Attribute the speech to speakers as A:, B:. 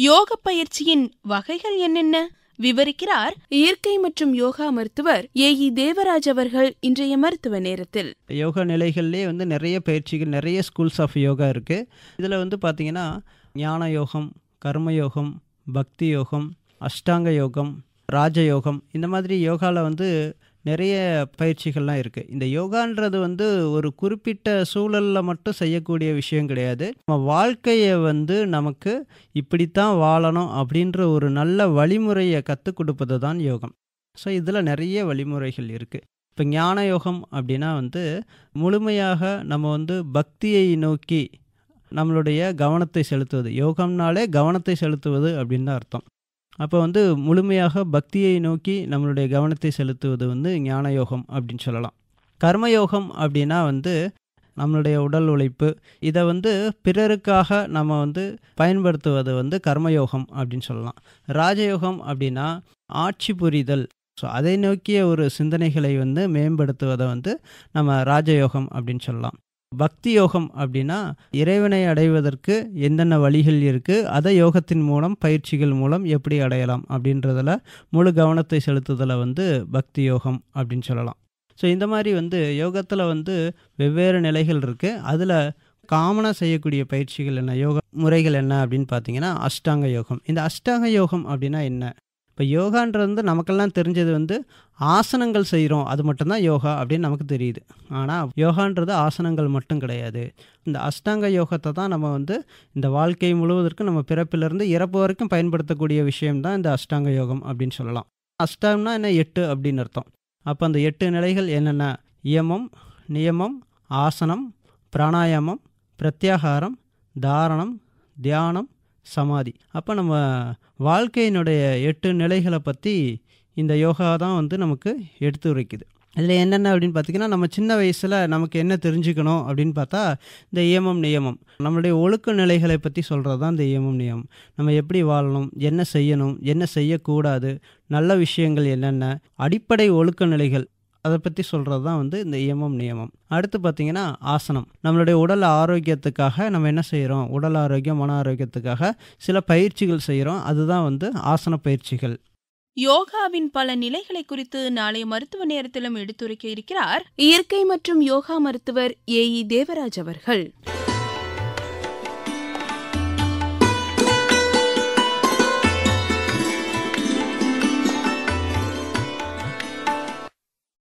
A: யோக பயிற்சியின் வகைகள் என்னென்ன விவரிக்கிறார் இயற்கை மற்றும் யோகா மருத்துவர் ஏ இ தேவராஜ் அவர்கள் இன்றைய மருத்துவ நேரத்தில்
B: யோகா நிலைகள்லேயே வந்து நிறைய பயிற்சிகள் நிறைய ஸ்கூல்ஸ் ஆஃப் யோகா இருக்குது இதில் வந்து பார்த்திங்கன்னா ஞான யோகம் கர்ம யோகம் பக்தி யோகம் அஷ்டாங்க யோகம் ராஜயோகம் இந்த மாதிரி யோகாவில் வந்து நிறைய பயிற்சிகள்லாம் இருக்குது இந்த யோகான்றது வந்து ஒரு குறிப்பிட்ட சூழலில் மட்டும் செய்யக்கூடிய விஷயம் கிடையாது நம்ம வாழ்க்கையை வந்து நமக்கு இப்படித்தான் வாழணும் அப்படின்ற ஒரு நல்ல வழிமுறையை கற்றுக் கொடுப்பது தான் யோகம் ஸோ இதில் நிறைய வழிமுறைகள் இருக்குது இப்போ ஞான யோகம் அப்படின்னா வந்து முழுமையாக நம்ம வந்து பக்தியை நோக்கி நம்மளுடைய கவனத்தை செலுத்துவது யோகம்னாலே கவனத்தை செலுத்துவது அப்படின்னு தான் அர்த்தம் அப்போ வந்து முழுமையாக பக்தியை நோக்கி நம்மளுடைய கவனத்தை செலுத்துவது வந்து ஞான யோகம் அப்படின்னு சொல்லலாம் கர்மயோகம் அப்படின்னா வந்து நம்மளுடைய உடல் உழைப்பு இதை வந்து பிறருக்காக நம்ம வந்து பயன்படுத்துவது வந்து கர்மயோகம் அப்படின்னு சொல்லலாம் ராஜயோகம் அப்படின்னா ஆட்சி புரிதல் ஸோ அதை நோக்கிய ஒரு சிந்தனைகளை வந்து மேம்படுத்துவதை வந்து நம்ம ராஜயோகம் அப்படின்னு சொல்லலாம் பக்தி யோகம் அப்படின்னா இறைவனை அடைவதற்கு என்னென்ன வழிகள் இருக்குது அதை யோகத்தின் மூலம் பயிற்சிகள் மூலம் எப்படி அடையலாம் அப்படின்றதில் முழு கவனத்தை செலுத்துதலை வந்து பக்தி யோகம் அப்படின்னு சொல்லலாம் ஸோ இந்த மாதிரி வந்து யோகத்தில் வந்து வெவ்வேறு நிலைகள் இருக்குது அதில் காமனாக செய்யக்கூடிய பயிற்சிகள் என்ன யோக முறைகள் என்ன அப்படின்னு பார்த்தீங்கன்னா அஷ்டாங்க யோகம் இந்த அஷ்டாங்க யோகம் அப்படின்னா என்ன இப்போ யோகான்றது வந்து நமக்கெல்லாம் தெரிஞ்சது வந்து ஆசனங்கள் செய்கிறோம் அது மட்டும்தான் யோகா அப்படின்னு நமக்கு தெரியுது ஆனால் யோகான்றது ஆசனங்கள் மட்டும் கிடையாது இந்த அஷ்டாங்க யோகத்தை தான் நம்ம வந்து இந்த வாழ்க்கை முழுவதற்கும் நம்ம பிறப்பிலிருந்து இறப்பு வரைக்கும் பயன்படுத்தக்கூடிய விஷயம்தான் இந்த அஷ்டாங்க யோகம் அப்படின்னு சொல்லலாம் அஷ்டம்னா என்ன எட்டு அப்படின்னு அர்த்தம் அப்போ அந்த எட்டு நிலைகள் என்னென்ன இயமம் நியமம் ஆசனம் பிராணாயாமம் பிரத்யாகாரம் தாரணம் தியானம் சமாதி அப்போ நம்ம வாழ்க்கையினுடைய எட்டு நிலைகளை பற்றி இந்த யோகா தான் வந்து நமக்கு எடுத்து உரைக்குது இதில் என்னென்ன அப்படின்னு பார்த்தீங்கன்னா நம்ம சின்ன வயசில் நமக்கு என்ன தெரிஞ்சுக்கணும் அப்படின்னு பார்த்தா இந்த இயமம் நியமம் நம்மளுடைய ஒழுக்க நிலைகளை பற்றி சொல்கிறது தான் இந்த இயமம் நியமம் நம்ம எப்படி வாழணும் என்ன செய்யணும் என்ன செய்யக்கூடாது நல்ல விஷயங்கள் என்னென்ன அடிப்படை ஒழுக்க நிலைகள் அதை பற்றி சொல்கிறது தான் வந்து இந்த இயமம் நியமம் அடுத்து பார்த்திங்கன்னா ஆசனம் நம்மளுடைய உடல் ஆரோக்கியத்துக்காக நம்ம என்ன செய்கிறோம் உடல் ஆரோக்கியம் மன ஆரோக்கியத்துக்காக சில பயிற்சிகள் செய்கிறோம் அதுதான் வந்து ஆசன பயிற்சிகள்
A: யோகாவின் பல நிலைகளை குறித்து நாளைய மருத்துவ நேரத்திலும் எடுத்துரைக்க இருக்கிறார் இயற்கை மற்றும் யோகா மருத்துவர் ஏ இ தேவராஜ் அவர்கள்